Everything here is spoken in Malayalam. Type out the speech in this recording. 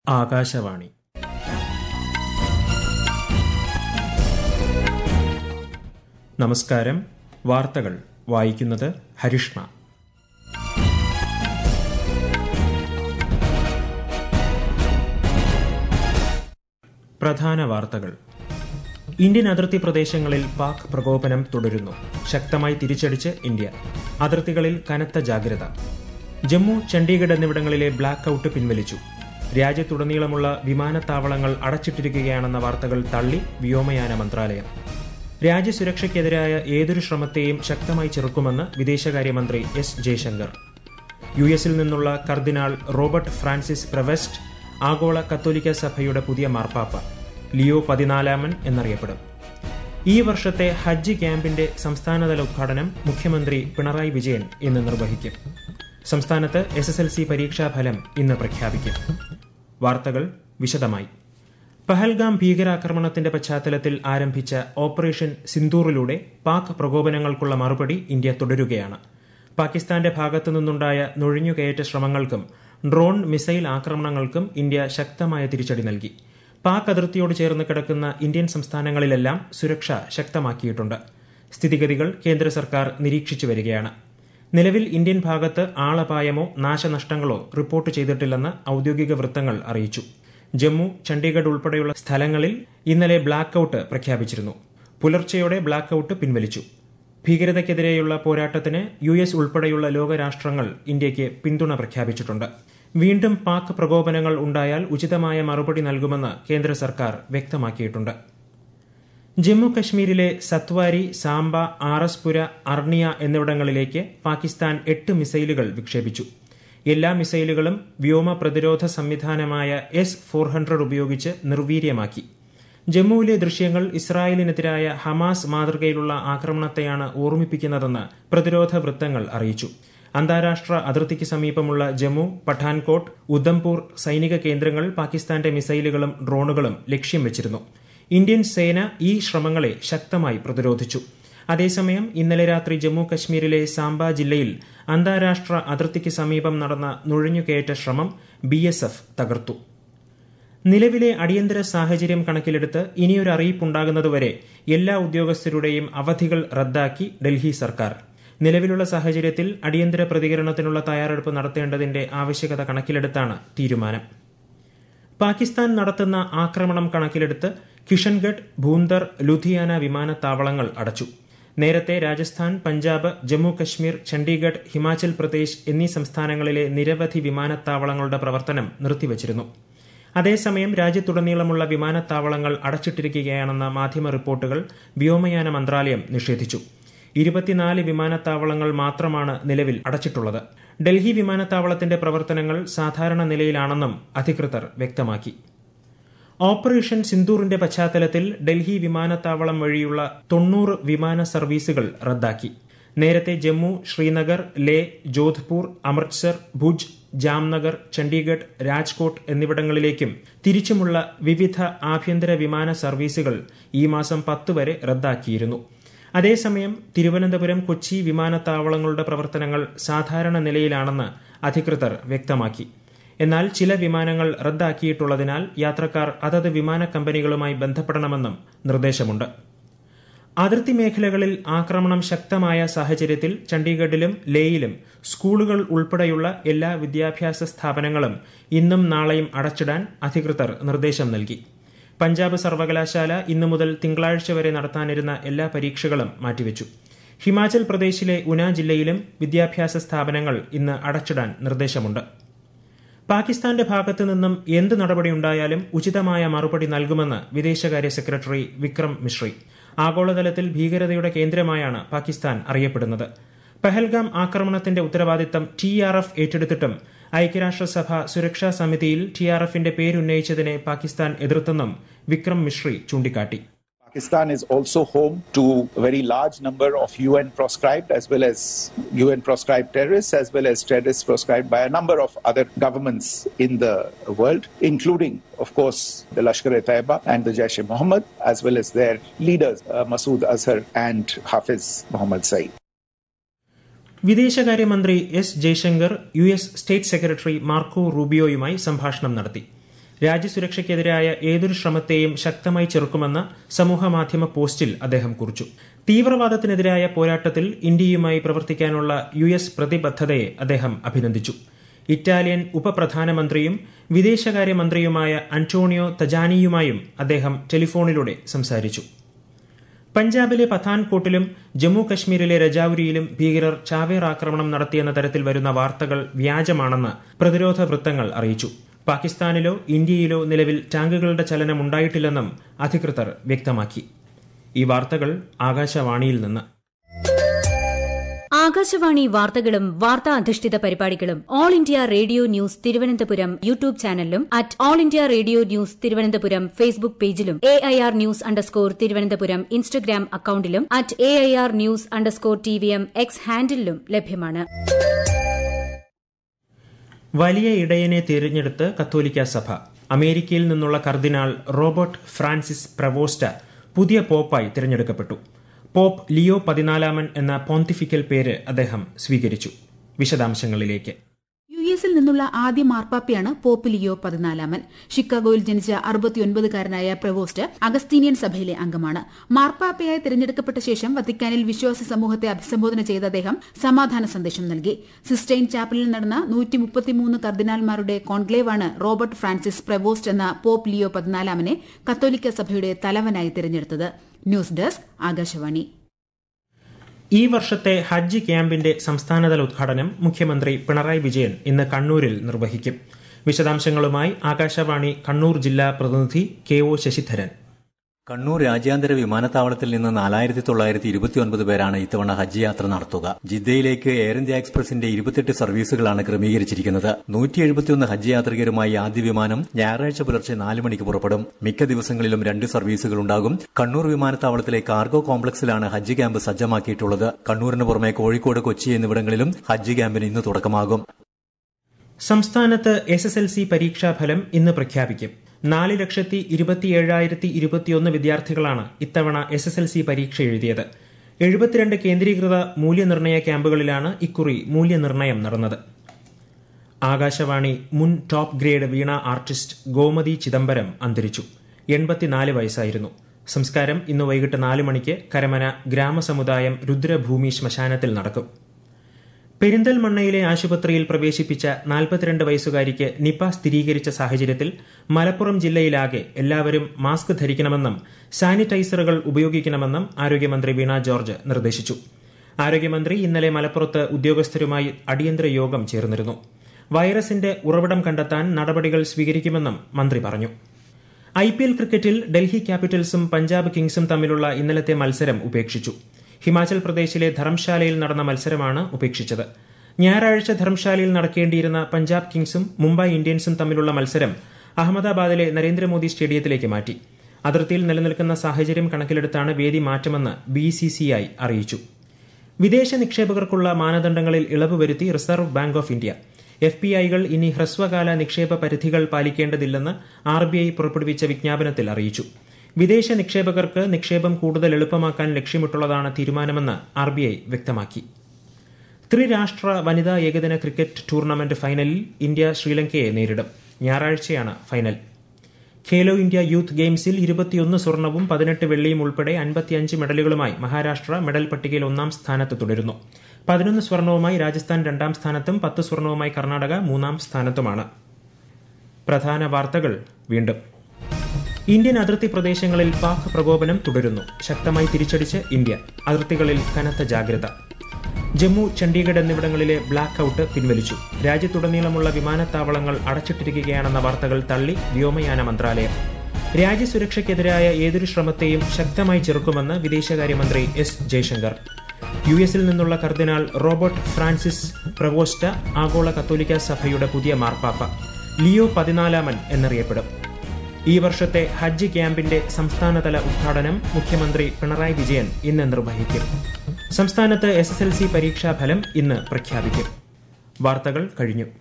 ആകാശവാണി നമസ്കാരം വാർത്തകൾ വായിക്കുന്നത് ഹരിഷ്ണ പ്രധാന വാർത്തകൾ ഇന്ത്യൻ അതിർത്തി പ്രദേശങ്ങളിൽ പാക് പ്രകോപനം തുടരുന്നു ശക്തമായി തിരിച്ചടിച്ച് ഇന്ത്യ അതിർത്തികളിൽ കനത്ത ജാഗ്രത ജമ്മു ചണ്ഡീഗഡ് എന്നിവിടങ്ങളിലെ ബ്ലാക്ക് ഔട്ട് പിൻവലിച്ചു രാജ്യത്തുടനീളമുള്ള വിമാനത്താവളങ്ങൾ അടച്ചിട്ടിരിക്കുകയാണെന്ന വാർത്തകൾ തള്ളി വ്യോമയാന മന്ത്രാലയം രാജ്യസുരക്ഷയ്ക്കെതിരായ ഏതൊരു ശ്രമത്തെയും ശക്തമായി ചെറുക്കുമെന്ന് വിദേശകാര്യമന്ത്രി എസ് ജയശങ്കർ യു എസിൽ നിന്നുള്ള കർദിനാൾ റോബർട്ട് ഫ്രാൻസിസ് പ്രവെസ്റ്റ് ആഗോള കത്തോലിക്ക സഭയുടെ പുതിയ മാർപ്പാപ്പ ലിയോ പതിനാലാമൻ എന്നറിയപ്പെടും ഈ വർഷത്തെ ഹജ്ജ് ക്യാമ്പിന്റെ സംസ്ഥാനതല ഉദ്ഘാടനം മുഖ്യമന്ത്രി പിണറായി വിജയൻ ഇന്ന് നിർവഹിക്കും സംസ്ഥാനത്ത് എസ് എസ് എൽ സി പരീക്ഷാഫലം ഇന്ന് പ്രഖ്യാപിക്കും വാർത്തകൾ വിശദമായി പഹൽഗാം ഭീകരാക്രമണത്തിന്റെ പശ്ചാത്തലത്തിൽ ആരംഭിച്ച ഓപ്പറേഷൻ സിന്ദൂറിലൂടെ പാക് പ്രകോപനങ്ങൾക്കുള്ള മറുപടി ഇന്ത്യ തുടരുകയാണ് പാകിസ്ഥാന്റെ ഭാഗത്തു നിന്നുണ്ടായ നുഴഞ്ഞുകയറ്റ ശ്രമങ്ങൾക്കും ഡ്രോൺ മിസൈൽ ആക്രമണങ്ങൾക്കും ഇന്ത്യ ശക്തമായ തിരിച്ചടി നൽകി പാക് അതിർത്തിയോട് ചേർന്ന് കിടക്കുന്ന ഇന്ത്യൻ സംസ്ഥാനങ്ങളിലെല്ലാം സുരക്ഷ ശക്തമാക്കിയിട്ടുണ്ട് സ്ഥിതിഗതികൾ കേന്ദ്ര സർക്കാർ നിരീക്ഷിച്ചു വരികയാണ് നിലവിൽ ഇന്ത്യൻ ഭാഗത്ത് ആളപായമോ നാശനഷ്ടങ്ങളോ റിപ്പോർട്ട് ചെയ്തിട്ടില്ലെന്ന് ഔദ്യോഗിക വൃത്തങ്ങൾ അറിയിച്ചു ജമ്മു ചണ്ഡീഗഡ് ഉൾപ്പെടെയുള്ള സ്ഥലങ്ങളിൽ ഇന്നലെ ബ്ലാക്ക് ഔട്ട് പ്രഖ്യാപിച്ചിരുന്നു പുലർച്ചെയോടെ ബ്ലാക്ക് ഔട്ട് പിൻവലിച്ചു ഭീകരതയ്ക്കെതിരെയുള്ള പോരാട്ടത്തിന് യു എസ് ഉൾപ്പെടെയുള്ള ലോകരാഷ്ട്രങ്ങൾ ഇന്ത്യയ്ക്ക് പിന്തുണ പ്രഖ്യാപിച്ചിട്ടുണ്ട് വീണ്ടും പാക് പ്രകോപനങ്ങൾ ഉണ്ടായാൽ ഉചിതമായ മറുപടി നൽകുമെന്ന് കേന്ദ്ര സർക്കാർ വ്യക്തമാക്കിയിട്ടുണ്ട് ജമ്മു കശ്മീരിലെ സത്വാരി സാംബ ആറസ്പുര അർണിയ എന്നിവിടങ്ങളിലേക്ക് പാകിസ്ഥാൻ എട്ട് മിസൈലുകൾ വിക്ഷേപിച്ചു എല്ലാ മിസൈലുകളും വ്യോമ പ്രതിരോധ സംവിധാനമായ എസ് ഫോർ ഹൺഡ്രഡ് ഉപയോഗിച്ച് നിർവീര്യമാക്കി ജമ്മുവിലെ ദൃശ്യങ്ങൾ ഇസ്രായേലിനെതിരായ ഹമാസ് മാതൃകയിലുള്ള ആക്രമണത്തെയാണ് ഓർമ്മിപ്പിക്കുന്നതെന്ന് പ്രതിരോധ വൃത്തങ്ങൾ അറിയിച്ചു അന്താരാഷ്ട്ര അതിർത്തിക്ക് സമീപമുള്ള ജമ്മു പഠാൻകോട്ട് ഉദ്ധംപൂർ സൈനിക കേന്ദ്രങ്ങൾ പാകിസ്ഥാന്റെ മിസൈലുകളും ഡ്രോണുകളും ലക്ഷ്യം വെച്ചിരുന്നു ഇന്ത്യൻ സേന ഈ ശ്രമങ്ങളെ ശക്തമായി പ്രതിരോധിച്ചു അതേസമയം ഇന്നലെ രാത്രി ജമ്മു കശ്മീരിലെ സാംബ ജില്ലയിൽ അന്താരാഷ്ട്ര അതിർത്തിക്ക് സമീപം നടന്ന നുഴഞ്ഞുകയറ്റ ശ്രമം ബി തകർത്തു നിലവിലെ അടിയന്തര സാഹചര്യം കണക്കിലെടുത്ത് ഇനിയൊരു അറിയിപ്പുണ്ടാകുന്നതുവരെ എല്ലാ ഉദ്യോഗസ്ഥരുടെയും അവധികൾ റദ്ദാക്കി ഡൽഹി സർക്കാർ നിലവിലുള്ള സാഹചര്യത്തിൽ അടിയന്തര പ്രതികരണത്തിനുള്ള തയ്യാറെടുപ്പ് നടത്തേണ്ടതിന്റെ ആവശ്യകത കണക്കിലെടുത്താണ് തീരുമാനം പാകിസ്ഥാൻ നടത്തുന്ന ആക്രമണം കണക്കിലെടുത്ത് കിഷൻഗഡ് ഭൂന്തർ ലുധിയാന വിമാനത്താവളങ്ങൾ അടച്ചു നേരത്തെ രാജസ്ഥാൻ പഞ്ചാബ് ജമ്മു കശ്മീർ ചണ്ഡീഗഡ് ഹിമാചൽ പ്രദേശ് എന്നീ സംസ്ഥാനങ്ങളിലെ നിരവധി വിമാനത്താവളങ്ങളുടെ പ്രവർത്തനം നിർത്തിവച്ചിരുന്നു അതേസമയം രാജ്യത്തുടനീളമുള്ള വിമാനത്താവളങ്ങൾ അടച്ചിട്ടിരിക്കുകയാണെന്ന മാധ്യമ റിപ്പോർട്ടുകൾ വ്യോമയാന മന്ത്രാലയം നിഷേധിച്ചു ഇരുപത്തിനാല് വിമാനത്താവളങ്ങൾ മാത്രമാണ് നിലവിൽ അടച്ചിട്ടുള്ളത് ഡൽഹി വിമാനത്താവളത്തിന്റെ പ്രവർത്തനങ്ങൾ സാധാരണ നിലയിലാണെന്നും അധികൃതർ വ്യക്തമാക്കി ഓപ്പറേഷൻ സിന്ദൂറിന്റെ പശ്ചാത്തലത്തിൽ ഡൽഹി വിമാനത്താവളം വഴിയുള്ള തൊണ്ണൂറ് വിമാന സർവീസുകൾ റദ്ദാക്കി നേരത്തെ ജമ്മു ശ്രീനഗർ ലേ ജോധ്പൂർ അമൃത്സർ ഭുജ് ജാംനഗർ ചണ്ഡീഗഡ് രാജ്കോട്ട് എന്നിവിടങ്ങളിലേക്കും തിരിച്ചുമുള്ള വിവിധ ആഭ്യന്തര വിമാന സർവീസുകൾ ഈ മാസം പത്ത് വരെ റദ്ദാക്കിയിരുന്നു അതേസമയം തിരുവനന്തപുരം കൊച്ചി വിമാനത്താവളങ്ങളുടെ പ്രവർത്തനങ്ങൾ സാധാരണ നിലയിലാണെന്ന് അധികൃതർ വ്യക്തമാക്കി എന്നാൽ ചില വിമാനങ്ങൾ റദ്ദാക്കിയിട്ടുള്ളതിനാൽ യാത്രക്കാർ അതത് വിമാന കമ്പനികളുമായി ബന്ധപ്പെടണമെന്നും നിർദ്ദേശമുണ്ട് അതിർത്തി മേഖലകളിൽ ആക്രമണം ശക്തമായ സാഹചര്യത്തിൽ ചണ്ഡീഗഡിലും ലേയിലും സ്കൂളുകൾ ഉൾപ്പെടെയുള്ള എല്ലാ വിദ്യാഭ്യാസ സ്ഥാപനങ്ങളും ഇന്നും നാളെയും അടച്ചിടാൻ അധികൃതർ നിർദ്ദേശം നൽകി പഞ്ചാബ് സർവകലാശാല ഇന്നു മുതൽ തിങ്കളാഴ്ച വരെ നടത്താനിരുന്ന എല്ലാ പരീക്ഷകളും മാറ്റിവെച്ചു ഹിമാചൽ പ്രദേശിലെ ഉന ജില്ലയിലും വിദ്യാഭ്യാസ സ്ഥാപനങ്ങൾ ഇന്ന് അടച്ചിടാൻ നിർദ്ദേശമുണ്ട് പാകിസ്ഥാന്റെ ഭാഗത്തു നിന്നും എന്ത് നടപടിയുണ്ടായാലും ഉചിതമായ മറുപടി നൽകുമെന്ന് വിദേശകാര്യ സെക്രട്ടറി വിക്രം മിശ്രി ആഗോളതലത്തിൽ ഭീകരതയുടെ കേന്ദ്രമായാണ് പാകിസ്ഥാൻ അറിയപ്പെടുന്നത് പഹൽഗാം ആക്രമണത്തിന്റെ ഉത്തരവാദിത്തം ടി ആർ എഫ് ഏറ്റെടുത്തിട്ടും ഐക്യരാഷ്ട്രസഭ സുരക്ഷാ സമിതിയിൽ ടി ആർ എഫിന്റെ പേരുന്നയിച്ചതിനെ പാകിസ്ഥാൻ എതിർത്തെന്നും വിക്രം മിശ്രി ചൂണ്ടിക്കാട്ടി Pakistan is also home to a very large number of UN proscribed as well as UN proscribed terrorists as well as terrorists proscribed by a number of other governments in the world, including, of course, the Lashkar-e-Taiba and the Jaish-e-Mohammed, as well as their leaders, uh, Masood Azhar and Hafiz Mohammed Saeed. വിദേശകാര്യമന്ത്രി S Jaishankar U S state secretary Marco റൂബിയോയുമായി സംഭാഷണം നടത്തി രാജ്യസുരക്ഷയ്ക്കെതിരായ ഏതൊരു ശ്രമത്തെയും ശക്തമായി ചെറുക്കുമെന്ന് സമൂഹമാധ്യമ പോസ്റ്റിൽ അദ്ദേഹം കുറിച്ചു തീവ്രവാദത്തിനെതിരായ പോരാട്ടത്തിൽ ഇന്ത്യയുമായി പ്രവർത്തിക്കാനുള്ള യു എസ് പ്രതിബദ്ധതയെ അദ്ദേഹം അഭിനന്ദിച്ചു ഇറ്റാലിയൻ ഉപപ്രധാനമന്ത്രിയും വിദേശകാര്യമന്ത്രിയുമായ അന്റോണിയോ തജാനിയുമായും അദ്ദേഹം ടെലിഫോണിലൂടെ സംസാരിച്ചു പഞ്ചാബിലെ പത്താൻകോട്ടിലും ജമ്മു കശ്മീരിലെ രജൌരിയിലും ഭീകരർ ചാവേർ ആക്രമണം നടത്തിയെന്ന തരത്തിൽ വരുന്ന വാർത്തകൾ വ്യാജമാണെന്ന് പ്രതിരോധ വൃത്തങ്ങൾ അറിയിച്ചു പാകിസ്ഥാനിലോ ഇന്ത്യയിലോ നിലവിൽ ടാങ്കുകളുടെ ചലനം ഉണ്ടായിട്ടില്ലെന്നും അധികൃതർ വ്യക്തമാക്കി ഈ വാർത്തകൾ ആകാശവാണിയിൽ നിന്ന് ആകാശവാണി വാർത്തകളും വാർത്താ അധിഷ്ഠിത പരിപാടികളും all India radio news Thiruvananthapuram YouTube ചാനലിലും at all India radio news Thiruvananthapuram Facebook പേജിലും A I R news underscore Thiruvananthapuram Instagram അക്കൌണ്ടിലും at A I R news underscore T V M X ഹാൻഡിലും ലഭ്യമാണ് വലിയ ഇടയനെ തിരഞ്ഞെടുത്ത് കത്തോലിക്ക സഭ അമേരിക്കയിൽ നിന്നുള്ള കർദിനാൾ റോബർട്ട് ഫ്രാൻസിസ് പ്രവോസ്റ്റ പുതിയ പോപ്പായി തിരഞ്ഞെടുക്കപ്പെട്ടു പോപ്പ് ലിയോ പതിനാലാമൻ എന്ന പോന്തിഫിക്കൽ പേര് അദ്ദേഹം സ്വീകരിച്ചു വിശദാംശങ്ങളിലേക്ക് യു എസിൽ നിന്നുള്ള ആദ്യ മാർപ്പാപ്പയാണ് പോപ്പ് ലിയോ പതിനാലാമൻ ഷിക്കാഗോയിൽ ജനിച്ച അറുപത്തിയൊൻപതുകാരനായ പ്രവോസ്റ്റ് അഗസ്തീനിയൻ സഭയിലെ അംഗമാണ് മാർപ്പാപ്പയായി തിരഞ്ഞെടുക്കപ്പെട്ട ശേഷം വത്തിക്കാനിൽ വിശ്വാസി സമൂഹത്തെ അഭിസംബോധന ചെയ്ത അദ്ദേഹം സമാധാന സന്ദേശം നൽകി സിസ്റ്റൈൻ ചാപ്പലിൽ നടന്ന നൂറ്റി മുപ്പത്തിമൂന്ന് കർദിനാൾമാരുടെ കോൺക്ലേവാണ് റോബർട്ട് ഫ്രാൻസിസ് പ്രവോസ്റ്റ് എന്ന പോപ്പ് ലിയോ പതിനാലാമനെ കത്തോലിക്ക സഭയുടെ തലവനായി തിരഞ്ഞെടുത്തത് ന്യൂസ് ഡെസ്ക് ആകാശവാണി ഈ വർഷത്തെ ഹജ്ജ് ക്യാമ്പിന്റെ സംസ്ഥാനതല ഉദ്ഘാടനം മുഖ്യമന്ത്രി പിണറായി വിജയൻ ഇന്ന് കണ്ണൂരിൽ നിർവഹിക്കും വിശദാംശങ്ങളുമായി ആകാശവാണി കണ്ണൂർ ജില്ലാ പ്രതിനിധി കെ ഒ ശശിധരൻ കണ്ണൂർ രാജ്യാന്തര വിമാനത്താവളത്തിൽ നിന്ന് നാലായിരത്തി തൊള്ളായിരത്തി ഇരുപത്തിയൊൻപത് പേരാണ് ഇത്തവണ ഹജ്ജ് യാത്ര നടത്തുക ജിദ്ദയിലേക്ക് എയർ ഇന്ത്യ എക്സ്പ്രസിന്റെ ഇരുപത്തെട്ട് സർവീസുകളാണ് ക്രമീകരിച്ചിരിക്കുന്നത് നൂറ്റി എഴുപത്തിയൊന്ന് ഹജ്ജ് യാത്രികരുമായി ആദ്യ വിമാനം ഞായറാഴ്ച പുലർച്ചെ നാല് മണിക്ക് പുറപ്പെടും മിക്ക ദിവസങ്ങളിലും രണ്ട് സർവീസുകൾ ഉണ്ടാകും കണ്ണൂർ വിമാനത്താവളത്തിലെ കാർഗോ കോംപ്ലക്സിലാണ് ഹജ്ജ് ക്യാമ്പ് സജ്ജമാക്കിയിട്ടുള്ളത് കണ്ണൂരിന് പുറമെ കോഴിക്കോട് കൊച്ചി എന്നിവിടങ്ങളിലും ഹജ്ജ് ക്യാമ്പിന് ഇന്ന് തുടക്കമാകും സംസ്ഥാനത്ത് എസ് എസ് എൽ സി പരീക്ഷാഫലം ഇന്ന് പ്രഖ്യാപിക്കും നാല് ലക്ഷത്തി ഇരുപത്തിയേഴായിരത്തി ഇരുപത്തിയൊന്ന് വിദ്യാർത്ഥികളാണ് ഇത്തവണ എസ് എസ് എൽ സി പരീക്ഷ എഴുതിയത് എഴുപത്തിരണ്ട് കേന്ദ്രീകൃത മൂല്യനിർണ്ണയ ക്യാമ്പുകളിലാണ് ഇക്കുറി മൂല്യനിർണ്ണയം നടന്നത് ആകാശവാണി മുൻ top grade veena artist Gomathi Chidambaram അന്തരിച്ചു എൺപത്തിനാല് വയസ്സായിരുന്നു സംസ്കാരം ഇന്ന് വൈകിട്ട് നാല് മണിക്ക് കരമന ഗ്രാമസമുദായം രുദ്രഭൂമി ശ്മശാനത്തിൽ നടക്കും പെരിന്തൽമണ്ണയിലെ ആശുപത്രിയിൽ പ്രവേശിപ്പിച്ച നാൽപ്പത്തിരണ്ട് വയസ്സുകാരിക്ക് നിപ സ്ഥിരീകരിച്ച സാഹചര്യത്തിൽ മലപ്പുറം ജില്ലയിലാകെ എല്ലാവരും മാസ്ക് ധരിക്കണമെന്നും സാനിറ്റൈസറുകൾ ഉപയോഗിക്കണമെന്നും ആരോഗ്യമന്ത്രി വീണ ജോർജ് നിർദ്ദേശിച്ചു ആരോഗ്യമന്ത്രി ഇന്നലെ മലപ്പുറത്ത് ഉദ്യോഗസ്ഥരുമായി അടിയന്തര യോഗം ചേർന്നിരുന്നു വൈറസിന്റെ ഉറവിടം കണ്ടെത്താൻ നടപടികൾ സ്വീകരിക്കുമെന്നും മന്ത്രി പറഞ്ഞു ഐ പി എൽ ക്രിക്കറ്റിൽ ഡൽഹി ക്യാപിറ്റൽസും പഞ്ചാബ് കിങ്സും തമ്മിലുള്ള ഇന്നലത്തെ മത്സരം ഉപേക്ഷിച്ചു ഹിമാചൽ പ്രദേശിലെ ധർമ്മശാലയിൽ നടന്ന മത്സരമാണ് ഉപേക്ഷിച്ചത് ഞായറാഴ്ച ധർമ്മശാലയിൽ നടക്കേണ്ടിയിരുന്ന പഞ്ചാബ് കിങ്സും മുംബൈ ഇന്ത്യൻസും തമ്മിലുള്ള മത്സരം അഹമ്മദാബാദിലെ നരേന്ദ്രമോദി സ്റ്റേഡിയത്തിലേക്ക് മാറ്റി അതിർത്തിയിൽ നിലനിൽക്കുന്ന സാഹചര്യം കണക്കിലെടുത്താണ് വേദി മാറ്റമെന്ന് ബി സി സി ഐ അറിയിച്ചു വിദേശ നിക്ഷേപകർക്കുള്ള മാനദണ്ഡങ്ങളിൽ ഇളവ് വരുത്തി reserve bank of India F P ഐകൾ ഇനി ഹ്രസ്വകാല നിക്ഷേപ പരിധികൾ പാലിക്കേണ്ടതില്ലെന്ന് ആർ ബി ഐ പുറപ്പെടുവിച്ച വിജ്ഞാപനത്തിൽ അറിയിച്ചു വിദേശ നിക്ഷേപകർക്ക് നിക്ഷേപം കൂടുതൽ എളുപ്പമാക്കാൻ ലക്ഷ്യമിട്ടുള്ളതാണ് തീരുമാനമെന്ന് ആർ ബി ഐ വ്യക്തമാക്കി ത്രിരാഷ്ട്ര വനിതാ ഏകദിന ക്രിക്കറ്റ് ടൂർണമെന്റ് ഫൈനലിൽ ഇന്ത്യ ശ്രീലങ്കയെ നേരിടും ഞായറാഴ്ചയാണ് ഫൈനൽ ഖേലോ ഇന്ത്യ യൂത്ത് ഗെയിംസിൽ ഇരുപത്തിയൊന്ന് സ്വർണവും പതിനെട്ട് വെള്ളിയും ഉൾപ്പെടെ അൻപത്തിയഞ്ച് മെഡലുകളുമായി മഹാരാഷ്ട്ര മെഡൽ പട്ടികയിൽ ഒന്നാം സ്ഥാനത്ത് തുടരുന്നു പതിനൊന്ന് സ്വർണവുമായി രാജസ്ഥാൻ രണ്ടാം സ്ഥാനത്തും പത്ത് സ്വർണവുമായി കർണാടക മൂന്നാം സ്ഥാനത്തുമാണ് പ്രധാന വാർത്തകൾ വീണ്ടും ഇന്ത്യൻ അതിർത്തി പ്രദേശങ്ങളിൽ പാക് പ്രകോപനം തുടരുന്നു ശക്തമായി തിരിച്ചടിച്ച് ഇന്ത്യ അതിർത്തികളിൽ കനത്ത ജാഗ്രത ജമ്മു ചണ്ഡീഗഡ് എന്നിവിടങ്ങളിലെ ബ്ലാക്ക് ഔട്ട് പിൻവലിച്ചു രാജ്യത്തുടനീളമുള്ള വിമാനത്താവളങ്ങൾ അടച്ചിട്ടിരിക്കുകയാണെന്ന വാർത്തകൾ തള്ളി വ്യോമയാന മന്ത്രാലയം രാജ്യസുരക്ഷയ്ക്കെതിരായ ഏതൊരു ശ്രമത്തെയും ശക്തമായി ചെറുക്കുമെന്ന് വിദേശകാര്യമന്ത്രി എസ് ജയശങ്കർ യു എസിൽ നിന്നുള്ള കർദിനാൾ റോബർട്ട് ഫ്രാൻസിസ് പ്രവോസ്റ്റ ആഗോള കത്തോലിക്ക സഭയുടെ പുതിയ മാർപ്പാപ്പ ലിയോ പതിനാലാമൻ എന്നറിയപ്പെടും ഈ വർഷത്തെ ഹജ്ജ് ക്യാമ്പിന്റെ സംസ്ഥാനതല ഉദ്ഘാടനം മുഖ്യമന്ത്രി പിണറായി വിജയൻ ഇന്ന് നിർവഹിക്കും സംസ്ഥാനത്ത് എസ് എസ് എൽ സി പരീക്ഷാഫലം ഇന്ന് പ്രഖ്യാപിക്കും വാർത്തകൾ കഴിഞ്ഞു